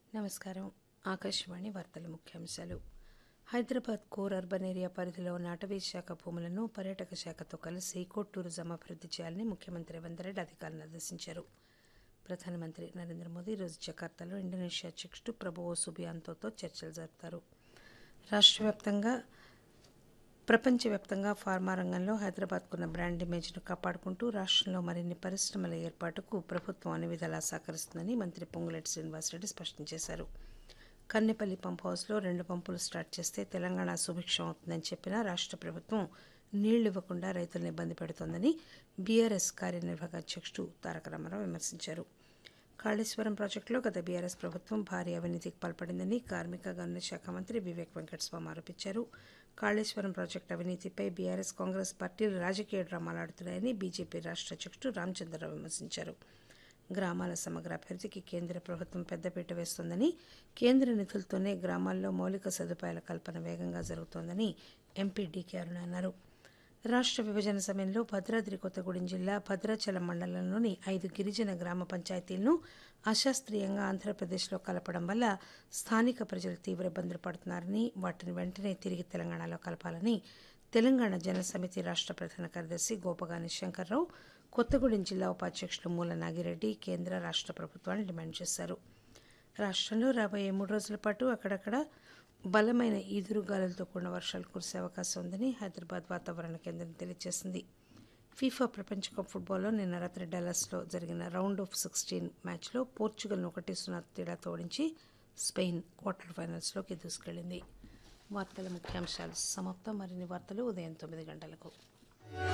నమస్కారం ఆకాశవాణి వార్తల ముఖ్యాంశాలు హైదరాబాద్ కోర్ అర్బన్ ఏరియా పరిధిలో ఉన్న అటవీ శాఖ భూములను పర్యాటక శాఖతో కలిసి కోట్ టూరిజం అభివృద్ధి చేయాలని ముఖ్యమంత్రి రేవంత్ రెడ్డి అధికారులను ఆదేశించారు ప్రధానమంత్రి నరేంద్ర మోదీ ఈరోజు జకార్తాలో ఇండోనేషియా అధ్యక్షుడు ప్రభువో సుబియాంతోతో చర్చలు జరుపుతారు రాష్ట్ర వ్యాప్తంగా ప్రపంచవ్యాప్తంగా ఫార్మా రంగంలో హైదరాబాద్కున్న బ్రాండ్ ఇమేజ్ను కాపాడుకుంటూ రాష్ట్రంలో మరిన్ని పరిశ్రమల ఏర్పాటుకు ప్రభుత్వం అన్ని విధాలా సహకరిస్తుందని మంత్రి పొంగులేటి శ్రీనివాసరెడ్డి స్పష్టం చేశారు కన్నెపల్లి పంప్ హౌస్లో రెండు పంపులు స్టార్ట్ చేస్తే తెలంగాణ సుభిక్షం అవుతుందని చెప్పినా రాష్ట్ర ప్రభుత్వం నీళ్లు ఇవ్వకుండా రైతులను ఇబ్బంది పెడుతోందని బీఆర్ఎస్ కార్యనిర్వాహక అధ్యక్షుడు తారక రామారావు విమర్శించారు కాళేశ్వరం ప్రాజెక్టులో గత బీఆర్ఎస్ ప్రభుత్వం భారీ అవినీతికి పాల్పడిందని కార్మిక గనుల శాఖ మంత్రి వివేక్ వెంకటస్వామి ఆరోపించారు కాళేశ్వరం ప్రాజెక్టు అవినీతిపై బీఆర్ఎస్ కాంగ్రెస్ పార్టీలు రాజకీయ డ్రామాలు ఆడుతున్నాయని బీజేపీ రాష్ట్ర అధ్యక్షుడు రామచంద్రరావు విమర్శించారు గ్రామాల సమగ్ర అభివృద్ధికి కేంద్ర ప్రభుత్వం పెద్దపీట వేస్తోందని కేంద్ర నిధులతోనే గ్రామాల్లో మౌలిక సదుపాయాల కల్పన వేగంగా జరుగుతోందని ఎంపీ డీకే అరుణ అన్నారు రాష్ట్ర విభజన సమయంలో భద్రాద్రి కొత్తగూడెం జిల్లా భద్రాచలం మండలంలోని ఐదు గిరిజన గ్రామ పంచాయతీలను అశాస్త్రీయంగా ఆంధ్రప్రదేశ్లో కలపడం వల్ల స్థానిక ప్రజలు తీవ్ర ఇబ్బందులు పడుతున్నారని వాటిని వెంటనే తిరిగి తెలంగాణలో కలపాలని తెలంగాణ జన సమితి రాష్ట్ర ప్రధాన కార్యదర్శి గోపగాని శంకర్రావు కొత్తగూడెం జిల్లా ఉపాధ్యక్షులు మూల నాగిరెడ్డి కేంద్ర రాష్ట్ర ప్రభుత్వాన్ని డిమాండ్ చేశారు రాష్ట్రంలో రాబోయే మూడు రోజుల పాటు అక్కడక్కడ బలమైన ఈదురుగాలులతో కూడిన వర్షాలు కురిసే అవకాశం ఉందని హైదరాబాద్ వాతావరణ కేంద్రం తెలియజేసింది ఫీఫా ప్రపంచ కప్ ఫుట్బాల్లో నిన్న రాత్రి డల్లాస్లో జరిగిన రౌండ్ ఆఫ్ సిక్స్టీన్ మ్యాచ్లో పోర్చుగల్ను ఒకటి సున్నా తేడాతో ఓడించి స్పెయిన్ క్వార్టర్ ఫైనల్స్లోకి దూసుకెళ్లింది వార్తల ముఖ్యాంశాలు సమాప్తం మరిన్ని వార్తలు ఉదయం తొమ్మిది గంటలకు